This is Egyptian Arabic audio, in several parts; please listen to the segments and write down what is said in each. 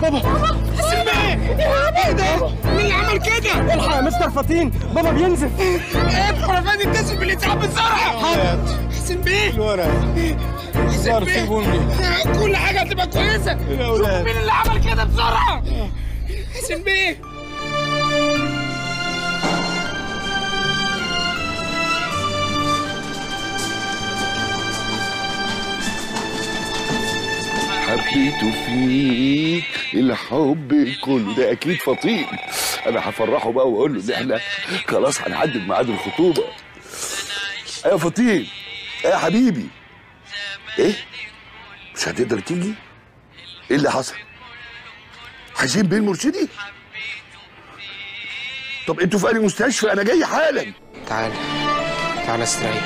بابا حسين بيه ايه ده؟ مين اللي عمل كده؟ الحق يا مستر فطين بابا بينزف ايه الحرفان اتصل بالاسعاف بسرعه حسين بيه الورق حسين صار بيه سيبوني كل حاجه هتبقى كويسه الأولاد. مين اللي عمل كده بسرعه؟ حسين بيه حبيته فيك الحب كله ده اكيد فطين انا هفرحه بقى واقول له ان احنا خلاص هنحدد ميعاد الخطوبه ايوه فطين ايه يا حبيبي ايه مش هتقدر تيجي ايه اللي حصل حسين بيه المرشدي طب انتوا في انهي مستشفى انا جاي حالا تعال تعال استريح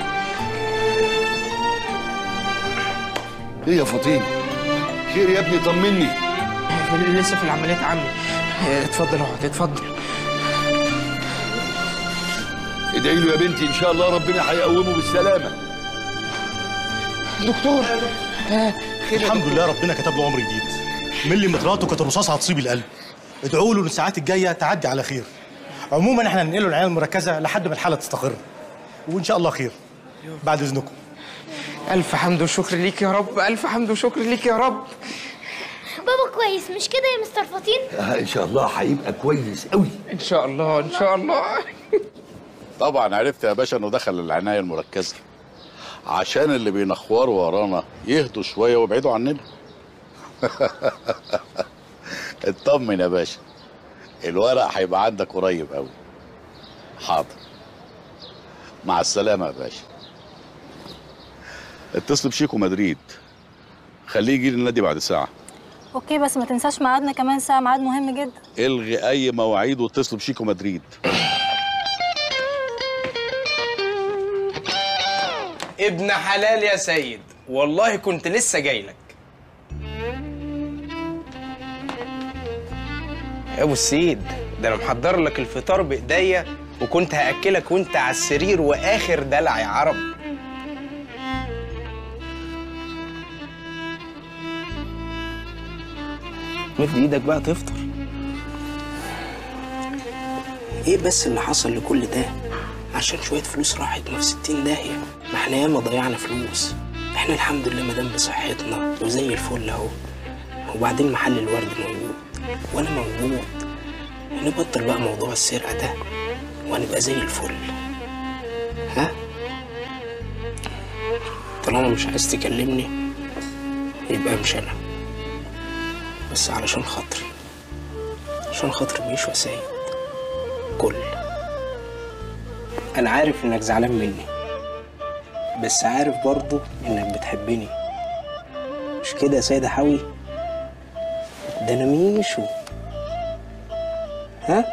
ايه يا فطين خير يا ابني طمني لسه في العمليات عمي اتفضل اقعد اتفضل ادعي له يا بنتي ان شاء الله ربنا هيقومه بالسلامه دكتور الحمد لله ربنا كتب له عمر جديد ملي متراته كانت الرصاص هتصيب القلب ادعوا له ان الساعات الجايه تعدي على خير عموما احنا هننقله العنايه المركزه لحد ما الحاله تستقر وان شاء الله خير بعد اذنكم الف حمد وشكر ليك يا رب الف حمد وشكر ليك يا رب بابا كويس مش كده يا مستر فطين آه ان شاء الله هيبقى كويس قوي ان شاء الله ان شاء الله طبعا عرفت يا باشا انه دخل العنايه المركزه عشان اللي بينخوروا ورانا يهدوا شويه ويبعدوا عننا اطمن يا باشا الورق هيبقى عندك قريب قوي حاضر مع السلامه يا باشا اتصل بشيكو مدريد خليه يجي لي النادي بعد ساعه اوكي بس ما تنساش ميعادنا كمان ساعة ميعاد مهم جدا الغي اي مواعيد واتصل بشيكو مدريد ابن حلال يا سيد والله كنت لسه جاي لك يا ابو السيد ده انا محضر لك الفطار بايديا وكنت هاكلك وانت على السرير واخر دلع يا عرب مد ايدك بقى تفطر ايه بس اللي حصل لكل ده عشان شوية فلوس راحت ما في ستين داهية ما احنا ياما ضيعنا فلوس احنا الحمد لله مدام بصحتنا وزي الفل اهو وبعدين محل الورد موجود وانا موجود نبطل بقى موضوع السرقة ده وهنبقى زي الفل ها طالما مش عايز تكلمني يبقى امشي انا بس علشان خاطري عشان خاطر ميشو يا سيد كل انا عارف انك زعلان مني بس عارف برضو انك بتحبني مش كده يا سيد حوي ده انا ميشو ها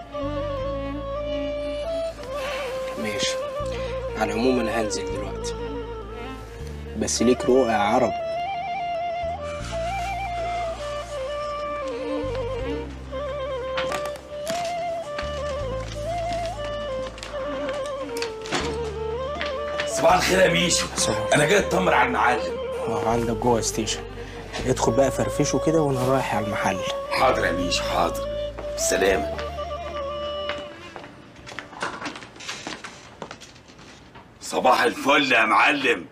ماشي على العموم انا هنزل دلوقتي بس ليك رؤى يا عرب صباح الخير يا ميشو انا جاي اطمن على المعلم اه عندك جوه ستيشن ادخل بقى فرفشه كده وانا رايح على المحل حاضر يا ميشو حاضر بالسلامه صباح الفل يا معلم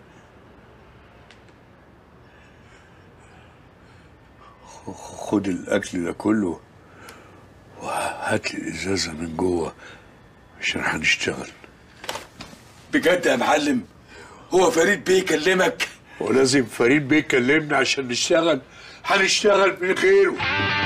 خد الاكل ده كله وهات لي الازازه من جوه عشان هنشتغل بجد يا معلم هو فريد بيه كلمك ولازم فريد بيه يكلمنا عشان نشتغل هنشتغل من غيره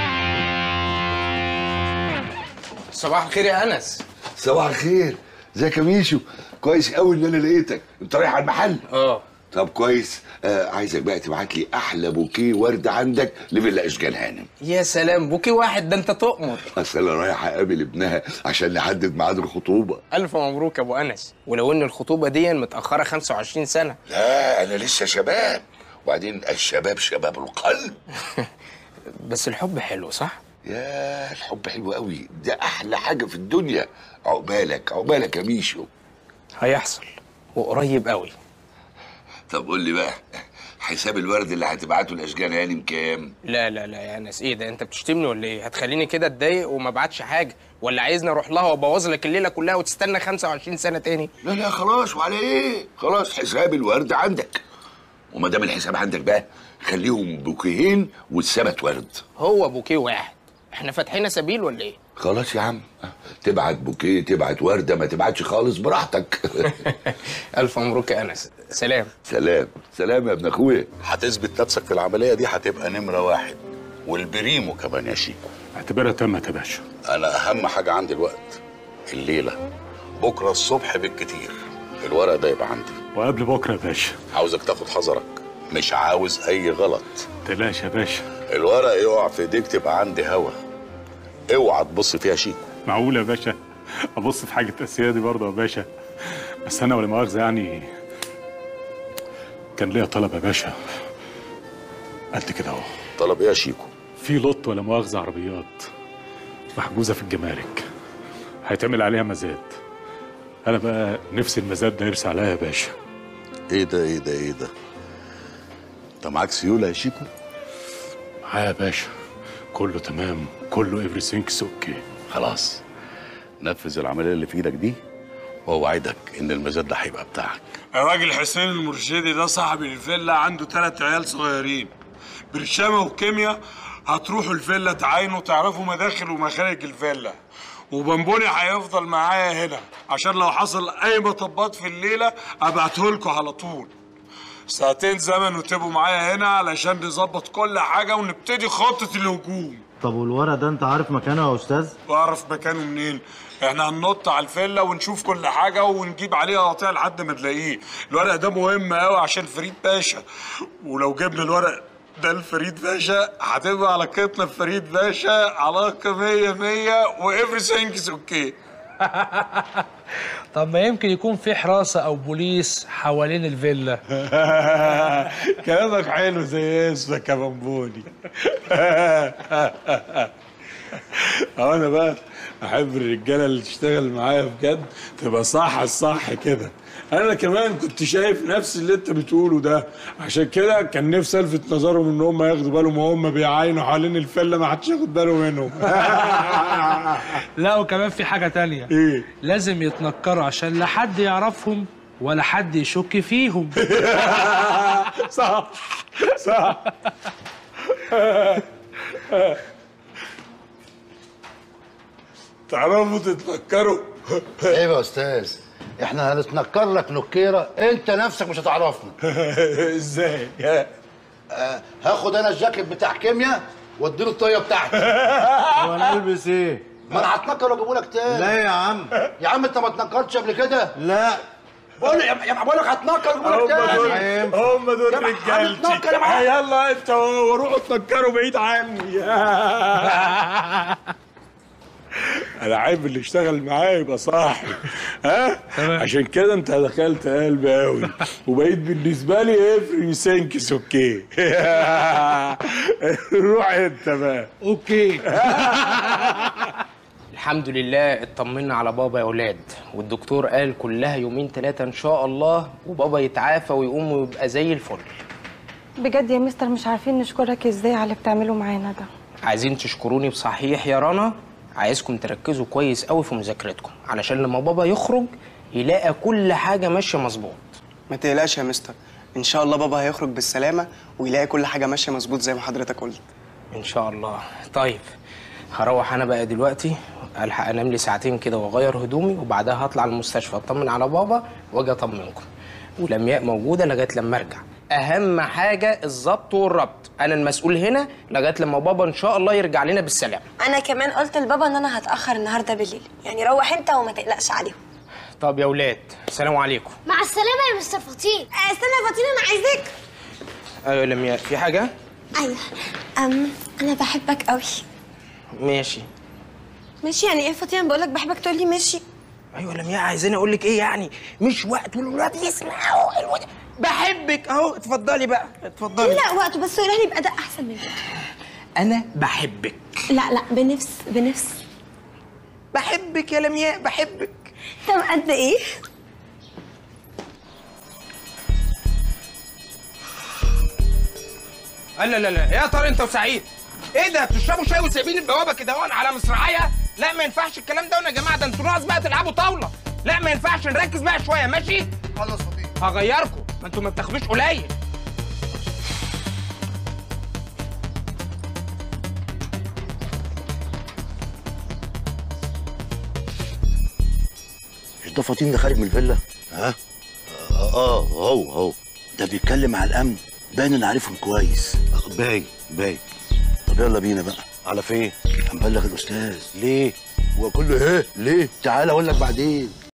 صباح الخير يا انس صباح الخير ازيك يا ميشو كويس قوي ان انا لقيتك انت رايح على المحل اه طب كويس آه عايزك بقى تبعت لي احلى بوكيه ورد عندك لفيلا اشجان هانم يا سلام بوكي واحد ده انت تؤمر اصل انا رايح اقابل ابنها عشان نحدد ميعاد الخطوبه الف مبروك يا ابو انس ولو ان الخطوبه دي متاخره 25 سنه لا انا لسه شباب وبعدين الشباب شباب القلب بس الحب حلو صح يا الحب حلو قوي ده احلى حاجه في الدنيا عقبالك عقبالك يا ميشو هيحصل وقريب قوي طب قول لي بقى حساب الورد اللي هتبعته الاشجان هانم كام لا لا لا يا انس ايه ده انت بتشتمني ولا ايه هتخليني كده اتضايق وما ابعتش حاجه ولا عايزني اروح لها وابوظ لك الليله كلها وتستنى 25 سنه تاني لا لا خلاص وعلى ايه خلاص حساب الورد عندك وما دام الحساب عندك بقى خليهم بوكيهين والسبت ورد هو بوكيه واحد احنا فاتحين سبيل ولا ايه خلاص يا عم تبعت بوكيه تبعت ورده ما تبعتش خالص براحتك الف مبروك يا انس سلام سلام سلام يا ابن اخويا هتثبت نفسك في العمليه دي هتبقى نمره واحد والبريمو كمان يا شيكو اعتبرها تمت يا باشا انا اهم حاجه عندي الوقت الليله بكره الصبح بالكتير الورق ده يبقى عندي وقبل بكره يا باشا عاوزك تاخد حذرك مش عاوز اي غلط تلاش يا باشا الورق يقع في ايديك تبقى عندي هوا اوعى تبص فيها شيكو معقول يا باشا ابص في حاجه الاساسيه دي برضه يا باشا بس انا ولا مؤاخذه يعني كان ليا طلب يا باشا قد كده اهو طلب ايه يا شيكو في لوت ولا مؤاخذه عربيات محجوزه في الجمارك هيتعمل عليها مزاد انا بقى نفسي المزاد ده يرسى عليا يا باشا ايه ده ايه ده ايه ده انت معاك سيوله يا شيكو معايا يا باشا كله تمام كله everything's اوكي خلاص نفذ العمليه اللي في ايدك دي واوعدك ان المزاد ده هيبقى بتاعك الراجل حسين المرشدي ده صاحب الفيلا عنده ثلاث عيال صغيرين برشامة وكيمياء هتروحوا الفيلا تعاينوا تعرفوا مداخل ومخارج الفيلا وبنبوني هيفضل معايا هنا عشان لو حصل اي مطبات في الليله ابعته لكم على طول ساعتين زمن وتبقوا معايا هنا علشان نظبط كل حاجه ونبتدي خطه الهجوم طب والورق ده انت عارف مكانه يا استاذ واعرف مكانه منين احنا هننط على الفيلا ونشوف كل حاجه ونجيب عليه قطيع لحد ما نلاقيه الورق ده مهم قوي عشان فريد باشا ولو جبنا الورق ده لفريد باشا هتبقى علاقتنا بفريد باشا علاقه مية مية وإيفريثينج از اوكي طب ما يمكن يكون في حراسة أو بوليس حوالين الفيلا كلامك حلو زي اسمك يا بنبوني اه انا بقى احب الرجاله اللي تشتغل معايا بجد تبقى صح الصح كده انا كمان كنت شايف نفس اللي انت بتقوله ده عشان كده كان نفسي الفت نظرهم ان هم ياخدوا بالهم وهم بيعاينوا حوالين الفله ما حدش ياخد باله منهم لا وكمان في حاجة تانية ايه لازم يتنكروا عشان لا حد يعرفهم ولا حد يشك فيهم صح صح تعرفوا تتنكروا عيب يا استاذ احنا هنتنكر لك نكيره انت نفسك مش هتعرفنا ازاي آه هاخد انا الجاكيت بتاع كيمياء واديله الطاقيه بتاعتي وانا البس ايه ما انا هتنكر واجيبه لك تاني لا يا عم يا عم انت ما اتنكرتش قبل كده لا بقول يا يا بقول لك هتنكر واجيبه لك هم دول تاني هم دول يا محمد رجالتي نكر يا محمد. يلا انت وروحوا اتنكروا بعيد عني انا عيب اللي اشتغل معايا يبقى صاحي ها عشان كده انت دخلت قلبي قوي وبقيت بالنسبه لي افري سينكس اوكي روح انت بقى اوكي الحمد لله اطمنا على بابا يا اولاد والدكتور قال كلها يومين ثلاثه ان شاء الله وبابا يتعافى ويقوم ويبقى زي الفل بجد يا مستر مش عارفين نشكرك ازاي على اللي بتعمله معانا ده عايزين تشكروني بصحيح يا رنا عايزكم تركزوا كويس قوي في مذاكرتكم علشان لما بابا يخرج يلاقي كل حاجه ماشيه مظبوط ما تقلقش يا مستر ان شاء الله بابا هيخرج بالسلامه ويلاقي كل حاجه ماشيه مظبوط زي ما حضرتك قلت ان شاء الله طيب هروح انا بقى دلوقتي الحق انام لي ساعتين كده واغير هدومي وبعدها هطلع المستشفى اطمن على بابا واجي اطمنكم ولمياء موجوده لغايه لما ارجع اهم حاجه الظبط والربط انا المسؤول هنا لغايه لما بابا ان شاء الله يرجع لنا بالسلامه انا كمان قلت لبابا ان انا هتاخر النهارده بالليل يعني روح انت وما تقلقش عليهم طب يا ولاد سلام عليكم مع السلامة يا مستر فطين استنى يا فاطمه انا عايزاك ايوه يا لمياء في حاجه ايوه أم انا بحبك قوي ماشي ماشي يعني ايه فاطمه بقول لك بحبك تقول لي ماشي ايوه يا لمياء عايزين اقول لك ايه يعني مش وقت والولاد يسمعوا الولاد بحبك اهو اتفضلي بقى اتفضلي لا وقت بس قولها لي باداء احسن من كده انا بحبك لا لا بنفس بنفس بحبك يا لمياء بحبك طب قد ايه لا لا لا يا طارق انت وسعيد ايه ده بتشربوا شاي وسايبين البوابه كده هون على مصراعيه لا ما ينفعش الكلام ده يا جماعه ده انتوا ناقص بقى تلعبوا طاوله لا ما ينفعش نركز بقى شويه ماشي خلص هغيركم ما انتوا ما بتاخدوش قليل مش ده فاطين ده خارج من الفيلا ها اه هو هو ده بيتكلم على الامن باين ان عارفهم كويس باين باين طب يلا بينا بقى على فين هنبلغ الاستاذ ليه هو كله ايه ليه تعالى اقول لك بعدين